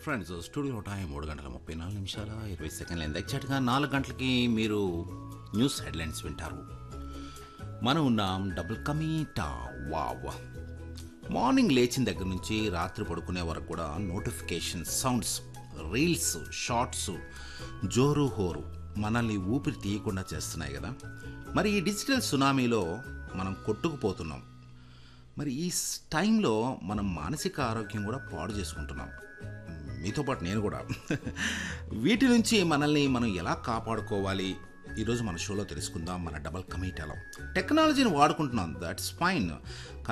friends studio time మూడు గంటల ముప్పై నాలుగు నిమిషాల ఇరవై సెకండ్లు అయింది ఎగ్జాక్ట్గా నాలుగు గంటలకి మీరు న్యూస్ హెడ్లైన్స్ వింటారు మనం ఉన్నాం డబుల్ కమీటా వావ్ మార్నింగ్ లేచిన దగ్గర నుంచి రాత్రి పడుకునే వరకు కూడా నోటిఫికేషన్ సౌండ్స్ రీల్స్ షార్ట్స్ జోరు హోరు మనల్ని ఊపిరి తీయకుండా చేస్తున్నాయి కదా మరి ఈ డిజిటల్ సునామీలో మనం కొట్టుకుపోతున్నాం మరి ఈ స్- టైంలో మనం మానసిక ఆరోగ్యం కూడా పాడు చేసుకుంటున్నాం మీతో పాటు నేను కూడా వీటి నుంచి మనల్ని మనం ఎలా కాపాడుకోవాలి ఈరోజు మన షోలో తెలుసుకుందాం మన డబల్ కమీటాలో టెక్నాలజీని వాడుకుంటున్నాం దట్స్ ఫైన్